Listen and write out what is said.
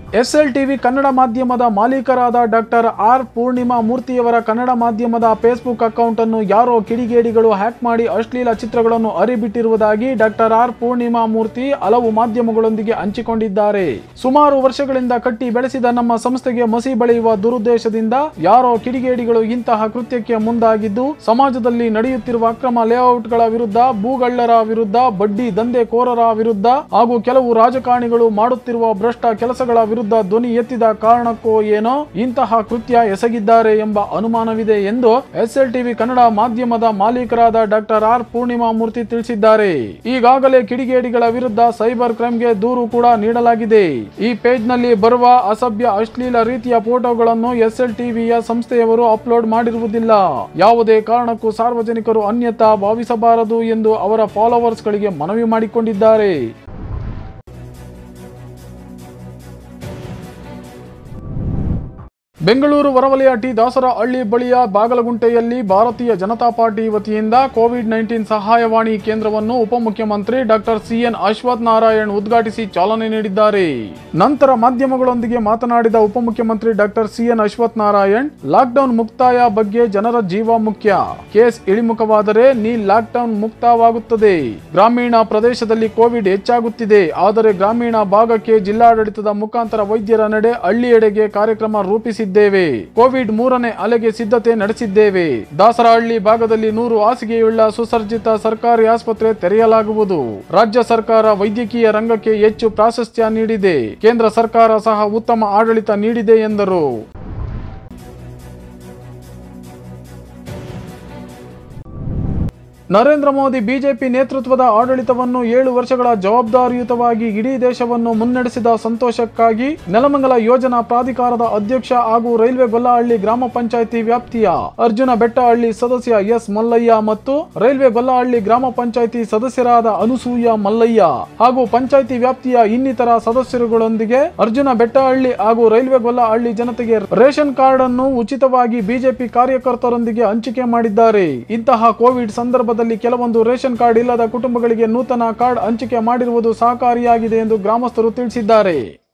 SL TV Kannada ಮಾಧ್ಯಮದ ಮಾಲೀಕರಾದ doctor R Purnima ಮೂರ್ತಿಯವರ ಕನ್ನಡ ಮಾಧ್ಯಮದ ಫೇಸ್ಬುಕ್ ಅಕೌಂಟ್ ಅನ್ನು ಯಾರೋ ಕಿಡಿಗೇಡಿಗಳು ಹ್ಯಾಕ್ ಮಾಡಿ ಅಶ್ಲೀಲ ಚಿತ್ರಗಳನ್ನು ಅರಿಬಿಟ್ಟಿರುವುದಾಗಿ ಡಾಕ್ಟರ್ ಆರ್ ಪೂರ್ಣಿಮಾ ಮೂರ್ತಿ ಹಲವು ಮಾಧ್ಯಮಗಳೊಂದಿಗೆ ಹಂಚಿಕೊಂಡಿದ್ದಾರೆ ಸುಮಾರು ವರ್ಷಗಳಿಂದ ಕಟ್ಟಿ ಬೆಳೆಸಿದ ನಮ್ಮ ಸಂಸ್ಥೆಗೆ ಮಸಿ ಬಳಿಯುವ ದುರುದ್ದೇಶದಿಂದ ಯಾರೋ ಕಿಡಿಗೇಡಿಗಳು ಇಂತಹ ಕೃತ್ಯಕ್ಕೆ ಮುಂದಾಗಿದ್ದು ಸಮಾಜದಲ್ಲಿ ನಡೆಯುತ್ತಿರುವ ಅಕ್ರಮ ಲೇಔಟ್ಗಳ ವಿರುದ್ಧ ಭೂಗಳ್ಳರ ವಿರುದ್ಧ ಬಡ್ಡಿ ದಂಧೆಕೋರರ ವಿರುದ್ಧ ಹಾಗೂ ಕೆಲವು ರಾಜಕಾರಣಿಗಳು ಮಾಡುತ್ತಿರುವ ಭ್ರಷ್ಟ ಕೆಲಸಗಳ ವಿರುದ್ಧ ಧ್ವನಿ ಎತ್ತಿದ ಕಾರಣಕ್ಕೋ ಏನೋ ಇಂತಹ ಕೃತ್ಯ ಎಸಗಿದ್ದಾರೆ ಎಂಬ ಅನುಮಾನವಿದೆ ಎಂದು ಎಸ್ಎಲ್ ಟಿವಿ ಕನ್ನಡ ಮಾಧ್ಯಮದ ಮಾಲೀಕರಾದ ಡಾಕ್ಟರ್ ಆರ್ ಪೂರ್ಣಿಮಾ ಮೂರ್ತಿ ತಿಳಿಸಿದ್ದಾರೆ ಈಗಾಗಲೇ ಕಿಡಿಗೇಡಿಗಳ ವಿರುದ್ಧ ಸೈಬರ್ ಕ್ರೈಮ್ಗೆ ದೂರು ಕೂಡ ನೀಡಲಾಗಿದೆ ಈ ಪೇಜ್ ನಲ್ಲಿ ಬರುವ ಅಸಭ್ಯ ಅಶ್ಲೀಲ ರೀತಿಯ ಫೋಟೋಗಳನ್ನು ಎಸ್ಎಲ್ ಟಿವಿಯ ಸಂಸ್ಥೆಯವರು ಅಪ್ಲೋಡ್ ಮಾಡಿರುವುದಿಲ್ಲ ಯಾವುದೇ ಕಾರಣಕ್ಕೂ ಸಾರ್ವಜನಿಕರು ಅನ್ಯತಾ ಭಾವಿಸಬಾರದು ಎಂದು ಅವರ ಫಾಲೋವರ್ಸ್ ಗಳಿಗೆ ಮನವಿ ಮಾಡಿಕೊಂಡಿದ್ದಾರೆ ಬೆಂಗಳೂರು ಹೊರವಲಯ ಟಿ ದಾಸರಹಳ್ಳಿ ಬಳಿಯ ಬಾಗಲಗುಂಟೆಯಲ್ಲಿ ಭಾರತೀಯ ಜನತಾ ಪಾರ್ಟಿ ವತಿಯಿಂದ ಕೋವಿಡ್ ನೈನ್ಟೀನ್ ಸಹಾಯವಾಣಿ ಕೇಂದ್ರವನ್ನು ಉಪಮುಖ್ಯಮಂತ್ರಿ ಡಾಕ್ಟರ್ ಸಿಎನ್ ಅಶ್ವಥ್ ನಾರಾಯಣ್ ಉದ್ಘಾಟಿಸಿ ಚಾಲನೆ ನೀಡಿದ್ದಾರೆ ನಂತರ ಮಾಧ್ಯಮಗಳೊಂದಿಗೆ ಮಾತನಾಡಿದ ಉಪಮುಖ್ಯಮಂತ್ರಿ doctor C N Ashwath Narayan lockdown ಮುಕ್ತಾಯ ಬಗ್ಗೆ ಜನರ ಜೀವ ಮುಖ್ಯ ಕೇಸ್ ಇಳಿಮುಖವಾದರೆ ನೀ ಲಾಕ್ಡೌನ್ ಮುಕ್ತವಾಗುತ್ತದೆ ಗ್ರಾಮೀಣ ಪ್ರದೇಶದಲ್ಲಿ ಕೋವಿಡ್ ಹೆಚ್ಚಾಗುತ್ತಿದೆ ಆದರೆ ಗ್ರಾಮೀಣ ಭಾಗಕ್ಕೆ ಜಿಲ್ಲಾಡಳಿತದ ಮುಖಾಂತರ ವೈದ್ಯರ ನಡೆ ಹಳ್ಳಿಯೆಡೆಗೆ ಕಾರ್ಯಕ್ರಮ ರೂಪಿಸಿದ್ದೇವೆ ಕೋವಿಡ್ ಮೂರನೇ ಅಲೆಗೆ ಸಿದ್ಧತೆ ನಡೆಸಿದ್ದೇವೆ ದಾಸರಹಳ್ಳಿ ಭಾಗದಲ್ಲಿ ನೂರು ಹಾಸಿಗೆಯುಳ್ಳ ಸುಸರ್ಜಿತ ಸರ್ಕಾರಿ ಆಸ್ಪತ್ರೆ ತೆರೆಯಲಾಗುವುದು ರಾಜ್ಯ ಸರ್ಕಾರ ವೈದ್ಯಕೀಯ ರಂಗಕ್ಕೆ ಹೆಚ್ಚು ಪ್ರಾಶಸ್ತ್ಯ ನೀಡಿದೆ ಕೇಂದ್ರ ಸರ್ಕಾರ ಸಹ ಉತ್ತಮ ಆಡಳಿತ ನೀಡಿದೆ ಎಂದರು ನರೇಂದ್ರ ಮೋದಿ ಬಿಜೆಪಿ ನೇತೃತ್ವದ ಆಡಳಿತವನ್ನು ಏಳು ವರ್ಷಗಳ ಜವಾಬ್ದಾರಿಯುತವಾಗಿ ಇಡೀ ದೇಶವನ್ನು ಮುನ್ನಡೆಸಿದ ಸಂತೋಷಕ್ಕಾಗಿ ನೆಲಮಂಗಲ ಯೋಜನಾ ಪ್ರಾಧಿಕಾರದ ಅಧ್ಯಕ್ಷ ಹಾಗೂ ರೈಲ್ವೆ ಗೊಲ್ಲಹಳ್ಳಿ ಗ್ರಾಮ ಪಂಚಾಯಿತಿ ವ್ಯಾಪ್ತಿಯ ಅರ್ಜುನ ಬೆಟ್ಟಹಳ್ಳಿ ಸದಸ್ಯ ಎಸ್ ಮಲ್ಲಯ್ಯ ಮತ್ತು ರೈಲ್ವೆ ಗೊಲ್ಲಹಳ್ಳಿ ಗ್ರಾಮ ಪಂಚಾಯಿತಿ ಸದಸ್ಯರಾದ ಅನುಸೂಯ ಮಲ್ಲಯ್ಯ ಹಾಗೂ ಪಂಚಾಯಿತಿ ವ್ಯಾಪ್ತಿಯ ಇನ್ನಿತರ ಸದಸ್ಯರುಗಳೊಂದಿಗೆ ಅರ್ಜುನ ಬೆಟ್ಟಹಳ್ಳಿ ಹಾಗೂ ರೈಲ್ವೆ ಗೊಲ್ಲಹಳ್ಳಿ ಜನತೆಗೆ ರೇಷನ್ ಕಾರ್ಡ್ ಅನ್ನು ಉಚಿತವಾಗಿ ಬಿಜೆಪಿ ಕಾರ್ಯಕರ್ತರೊಂದಿಗೆ ಹಂಚಿಕೆ ಮಾಡಿದ್ದಾರೆ ಇಂತಹ ಕೋವಿಡ್ ಸಂದರ್ಭದಲ್ಲಿ ಕೆಲವೊಂದು ರೇಷನ್ ಕಾರ್ಡ್ ಇಲ್ಲದ ಕುಟುಂಬಗಳಿಗೆ ನೂತನ ಕಾರ್ಡ್ ಹಂಚಿಕೆ ಮಾಡಿರುವುದು ಸಹಕಾರಿಯಾಗಿದೆ ಎಂದು ಗ್ರಾಮಸ್ಥರು ತಿಳಿಸಿದ್ದಾರೆ